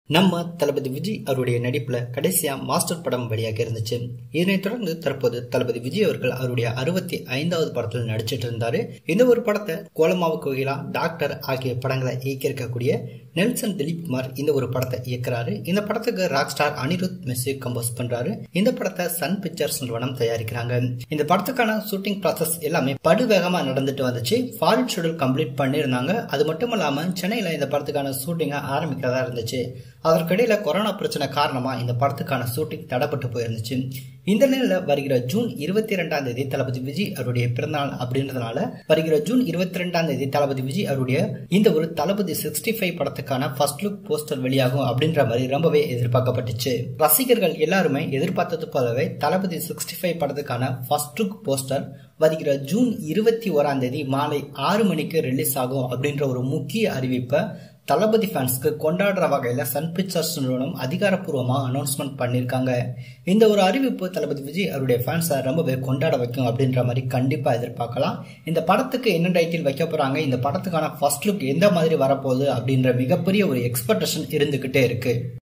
நம்ம தளபதி விஜய் அவருடைய நடிப்புல கடைசியா மாஸ்டர் படம் வெளியாக இருந்துச்சு இதனைத் தொடர்ந்து தற்போது தளபதி விஜய் அவர்கள் அவருடைய அறுபத்தி ஐந்தாவது படத்தில் நடிச்சிட்டு இருந்தாரு இந்த ஒரு படத்தை கோலமாவு கோகிலா டாக்டர் ஆகிய படங்களை இயக்கியிருக்கக்கூடிய நெல்சன் திலீப் குமார் இந்த ஒரு படத்தை இயக்குறாரு இந்த படத்துக்கு rock star Anirudh music compose பண்றாரு இந்த படத்தை சன் பிக்சர்ஸ் நிறுவனம் தயாரிக்கிறாங்க இந்த படத்துக்கான ஷூட்டிங் ப்ராசஸ் எல்லாமே படுவேகமா நடந்துட்டு வந்துச்சு ஃபாரின் ஷெடியூல் கம்ப்ளீட் பண்ணியிருந்தாங்க அது மட்டும் இல்லாம சென்னையில இந்த படத்துக்கான ஷூட்டிங்கை ஆரம்பிக்கிறதா இருந்துச்சு அதற்கிடையில கொரோனா பிரச்சனை காரணமா இந்த படத்துக்கான ஷூட்டிங் தடைப்பட்டு போயிருந்துச்சு இந்த நிலையில வருகிற ஜூன் இருபத்தி ரெண்டாம் தேதி தளபதி விஜய் அவருடைய பிறந்தநாள் அப்படின்றதுனால வருகிற ஜூன் இருபத்தி ரெண்டாம் தேதி தளபதி விஜய் அவருடைய இந்த ஒரு தளபதி சிக்ஸ்டி ஃபைவ் படத்துக்கான ஃபர்ஸ்ட் லுக் போஸ்டர் வெளியாகும் அப்படின்ற மாதிரி ரொம்பவே எதிர்பார்க்கப்பட்டுச்சு ரசிகர்கள் எல்லாருமே எதிர்பார்த்தது போலவே தளபதி சிக்ஸ்டி ஃபைவ் படத்துக்கான ஃபர்ஸ்ட் லுக் போஸ்டர் வருகிற ஜூன் இருபத்தி ஓராம் தேதி மாலை ஆறு மணிக்கு ரிலீஸ் ஆகும் அப்படின்ற ஒரு முக்கிய அறிவிப்பை தளபதி ஃபேன்ஸ்க்கு கொண்டாடுற வகையில சன் பிக்சர்ஸ் நிறுவனம் அதிகாரப்பூர்வமா அனௌன்ஸ்மெண்ட் பண்ணியிருக்காங்க இந்த ஒரு அறிவிப்பு தளபதி விஜய் அவருடைய ஃபேன்ஸை ரொம்பவே கொண்டாட வைக்கும் அப்படின்ற மாதிரி கண்டிப்பா எதிர்பார்க்கலாம் இந்த படத்துக்கு என்ன டைட்டில் வைக்க போறாங்க இந்த படத்துக்கான ஃபர்ஸ்ட் லுக் எந்த மாதிரி வரப்போகுது அப்படின்ற மிகப்பெரிய ஒரு எக்ஸ்பெக்டேஷன் இருந்துகிட்டே இருக்கு